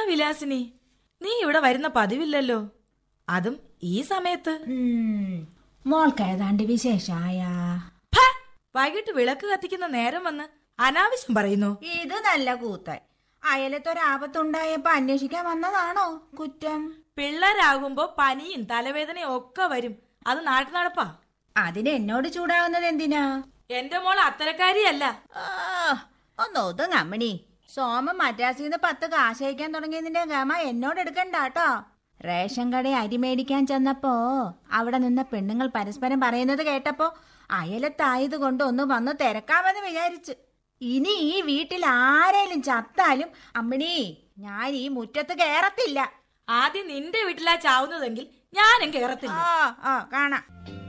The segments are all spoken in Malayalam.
വിലാസിനി നീ ഇവിടെ വരുന്ന പതിവില്ലല്ലോ അതും ഈ സമയത്ത് ഉം, മോൾക്ക് ഏതാണ്ട് വിശേഷായ ഫ! വൈകിട്ട് വിളക്ക് കത്തിക്കുന്ന നേരം വന്ന് അനാവശ്യം പറയുന്നു ഇത് നല്ല കൂത്തായി അയലത്തൊരാപത്തുണ്ടായപ്പോ അന്വേഷിക്കാൻ വന്നതാണോ കുറ്റം പിള്ളേരാകുമ്പോ പനിയും തലവേദനയും ഒക്കെ വരും അത് നാട്ടു നടപ്പാ അതിന് എന്നോട് ചൂടാവുന്നത് എന്തിനാ എന്റെ മോൾ അത്തരക്കാരിയല്ല ആ, ഒന്ന് ഒതുങ്ങ അമ്മണി സോമൻ മദ്രാസിന്ന് പത്ത് കാശയക്കാൻ തുടങ്ങിയതിന്റെ ഗമ എന്നോട് എടുക്കണ്ട കേട്ടോ റേഷൻ കട അരി മേടിക്കാൻ ചെന്നപ്പോ അവിടെ നിന്ന പെണ്ണുങ്ങൾ പരസ്പരം പറയുന്നത് കേട്ടപ്പോ അയലത്തായത് കൊണ്ട് ഒന്ന് വന്ന് തിരക്കാമെന്ന് വിചാരിച്ച് ഇനി ഈ വീട്ടിൽ ആരേലും ചത്താലും അമ്മണി ഞാൻ ഈ മുറ്റത്ത് കേറത്തില്ല ആദ്യം നിന്റെ വീട്ടിലാ ചാവുന്നതെങ്കിൽ ഞാനും കേറത്തില്ല ആ ആ കാണാം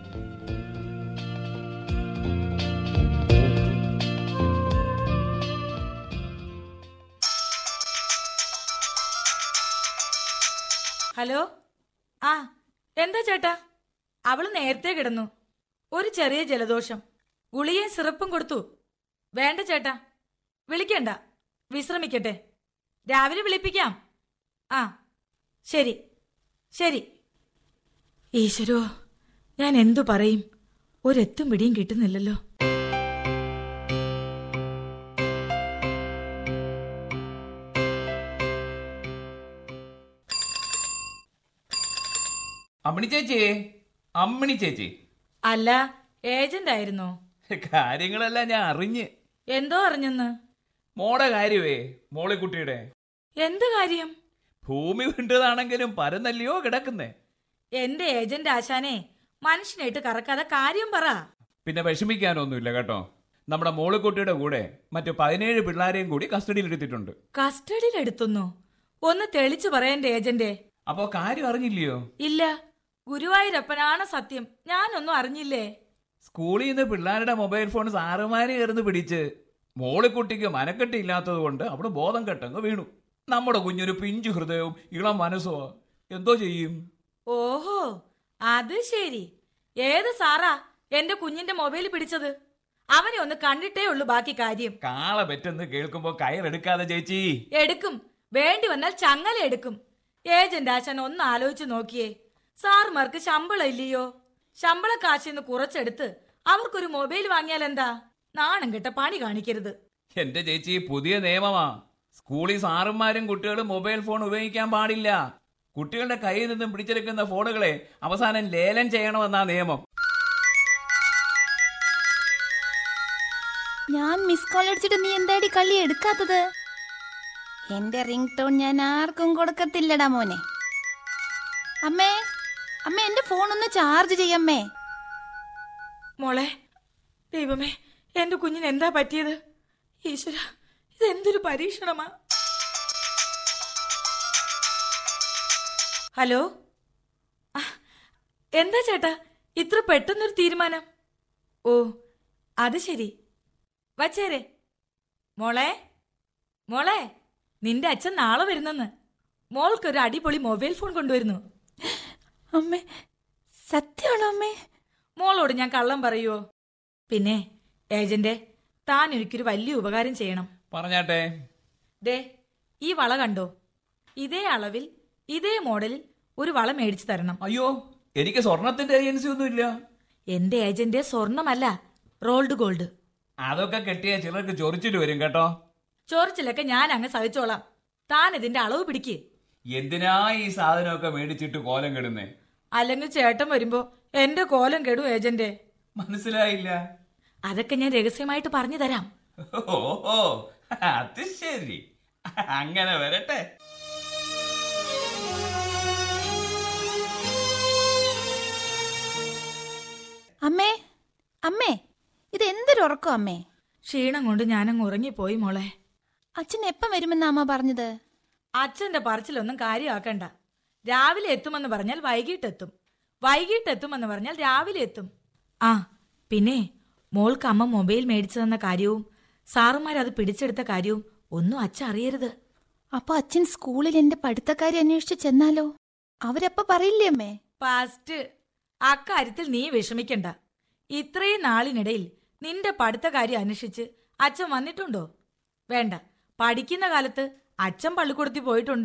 ഹലോ ആ എന്താ ചേട്ടാ അവള് നേരത്തെ കിടന്നു ഒരു ചെറിയ ജലദോഷം ഗുളികയും സിറപ്പും കൊടുത്തു വേണ്ട ചേട്ടാ വിളിക്കണ്ട വിശ്രമിക്കട്ടെ രാവിലെ വിളിപ്പിക്കാം ആ ശരി ശരി ഈശ്വരോ ഞാൻ എന്തു പറയും ഒരെത്തും പിടിയും കിട്ടുന്നില്ലല്ലോ അമ്മണി ചേച്ചി അമ്മണി ചേച്ചി അല്ല ഏജന്റ് ആയിരുന്നോ കാര്യങ്ങളെല്ലാം ഞാൻ അറിഞ്ഞ് എന്തോ അറിഞ്ഞെന്ന് മോടെ കാര്യമേ മോളിക്കുട്ടിയുടെ എന്ത് കാര്യം ഭൂമി വിണ്ടതാണെങ്കിലും പരന്നല്ലയോ കിടക്കുന്നേ എന്റെ ഏജന്റ് ആശാനെ മനുഷ്യനായിട്ട് കറക്കാതെ കാര്യം പറ പിന്നെ വിഷമിക്കാനൊന്നുമില്ല കേട്ടോ നമ്മുടെ മോളിക്കുട്ടിയുടെ കൂടെ മറ്റു പതിനേഴ് പിള്ളാരെയും കൂടി കസ്റ്റഡിയിൽ എടുത്തിട്ടുണ്ട് കസ്റ്റഡിയിൽ എടുത്തുന്നു ഒന്ന് തെളിച്ചു പറയന്റെ ഏജന്റെ അപ്പോ കാര്യം അറിഞ്ഞില്ലയോ ഇല്ല ഗുരുവായൂരപ്പനാണ് സത്യം ഞാനൊന്നും അറിഞ്ഞില്ലേ സ്കൂളിൽ നിന്ന് പിള്ളേരുടെ മൊബൈൽ ഫോൺ സാറുമാരെ എറിന്ന് പിടിച്ച് മോളിക്കുട്ടിക്ക് മനക്കെട്ടില്ലാത്തത് കൊണ്ട് അവിടെ ബോധം കെട്ടങ്ങ് വീണു നമ്മുടെ കുഞ്ഞൊരു പിഞ്ചു ഹൃദയവും ഇളം മനസ്സോ എന്തോ ചെയ്യും ഓഹോ അത് ശരി ഏത് സാറാ എന്റെ കുഞ്ഞിന്റെ മൊബൈൽ പിടിച്ചത് അവനെ ഒന്ന് കണ്ടിട്ടേ ഉള്ളൂ ബാക്കി കാര്യം കാള പെറ്റെന്ന് കേൾക്കുമ്പോ കയറെടുക്കാതെ ചേച്ചി എടുക്കും വേണ്ടി വന്നാൽ ചങ്ങല എടുക്കും ഏജന്റ് ആശാൻ ഒന്ന് ആലോചിച്ച് നോക്കിയേ സാറുമാർക്ക് ശമ്പളം ഇല്ലയോ ശമ്പള കാശിന്ന് കുറച്ചെടുത്ത് അവർക്കൊരു മൊബൈൽ വാങ്ങിയാൽ എന്താ നാണം കെട്ട പണി കാണിക്കരുത് എന്റെ ചേച്ചി പുതിയ നിയമമാ സ്കൂളിൽ സാറുമാരും കുട്ടികളും മൊബൈൽ ഫോൺ ഉപയോഗിക്കാൻ പാടില്ല കുട്ടികളുടെ കയ്യിൽ നിന്നും പിടിച്ചെടുക്കുന്ന ഫോണുകളെ അവസാനം ലേലം ചെയ്യണമെന്നാ നിയമം ഞാൻ മിസ് കോൾ അടിച്ചിട്ട് നീ എന്താടി കള്ളി എടുക്കാത്തത് എന്റെ റിംഗ് ടോൺ ഞാൻ ആർക്കും കൊടുക്കത്തില്ലടാ മോനെ അമ്മേ അമ്മ എന്റെ ഫോൺ ഒന്ന് ചാർജ് ചെയ്യമ്മേ മോളെ ദൈവമേ എന്റെ കുഞ്ഞിന് എന്താ പറ്റിയത് ഈശ്വര ഇതെന്തൊരു പരീക്ഷണമാ ഹലോ ആ, എന്താ ചേട്ടാ ഇത്ര പെട്ടെന്നൊരു തീരുമാനം ഓ അത് ശരി വച്ചേരെ മോളെ മോളെ നിന്റെ അച്ഛൻ നാളെ വരുന്നെന്ന് മോൾക്കൊരു അടിപൊളി മൊബൈൽ ഫോൺ കൊണ്ടുവരുന്നു അമ്മേ സത്യമാണോ അമ്മേ മോളോട് ഞാൻ കള്ളം പറയുവോ പിന്നെ ഏജന്റെ താൻ എനിക്കൊരു വലിയ ഉപകാരം ചെയ്യണം പറഞ്ഞാട്ടെ ദേ ഈ വള കണ്ടോ ഇതേ അളവിൽ ഇതേ മോഡലിൽ ഒരു വള മേടിച്ചു തരണം അയ്യോ എനിക്ക് സ്വർണത്തിന്റെ ഏജൻസി ഒന്നും ഇല്ല എന്റെ ഏജന്റ് സ്വർണമല്ല റോൾഡ് ഗോൾഡ് അതൊക്കെ കെട്ടിയ ചിലർക്ക് ചൊറിച്ചിട്ട് വരും കേട്ടോ ചോറിച്ചിലൊക്കെ ഞാൻ അങ്ങ് സഹിച്ചോളാം താൻ ഇതിന്റെ അളവ് പിടിക്ക് എന്തിനാ ഈ സാധനമൊക്കെ മേടിച്ചിട്ട് കോലം കെടുന്നേ അല്ലെങ്കിൽ ചേട്ടൻ വരുമ്പോ എന്റെ കോലം കെടും ഏജന്റ് മനസ്സിലായില്ല അതൊക്കെ ഞാൻ രഹസ്യമായിട്ട് പറഞ്ഞു തരാം ഓ അത് ശരി അങ്ങനെ വരട്ടെ അമ്മേ അമ്മേ ഇത് എന്തൊരു ഉറക്കം അമ്മേ ക്ഷീണം കൊണ്ട് ഞാനങ്ങ് ഉറങ്ങിപ്പോയി മോളെ അച്ഛൻ എപ്പം വരുമെന്നാ അമ്മ പറഞ്ഞത് അച്ഛന്റെ പറച്ചിലൊന്നും കാര്യമാക്കണ്ട രാവിലെ എത്തുമെന്ന് പറഞ്ഞാൽ വൈകിട്ട് എത്തും വൈകിട്ട് എത്തുമെന്ന് പറഞ്ഞാൽ രാവിലെ എത്തും ആ പിന്നെ മോൾക്ക് അമ്മ മൊബൈൽ മേടിച്ചു തന്ന കാര്യവും സാറുമാർ അത് പിടിച്ചെടുത്ത കാര്യവും ഒന്നും അച്ഛൻ അറിയരുത് അപ്പൊ അച്ഛൻ സ്കൂളിൽ എന്റെ പഠിത്തക്കാരി അന്വേഷിച്ച് ചെന്നാലോ അവരപ്പ പറയില്ലേ അമ്മേ ഫസ്റ്റ് അക്കാര്യത്തിൽ നീ വിഷമിക്കണ്ട ഇത്രയും നാളിനിടയിൽ നിന്റെ പഠിത്ത കാര്യം അന്വേഷിച്ച് അച്ഛൻ വന്നിട്ടുണ്ടോ വേണ്ട പഠിക്കുന്ന കാലത്ത് അച്ഛൻ പള്ളിക്കൂടത്തിൽ പോയിട്ടുണ്ടോ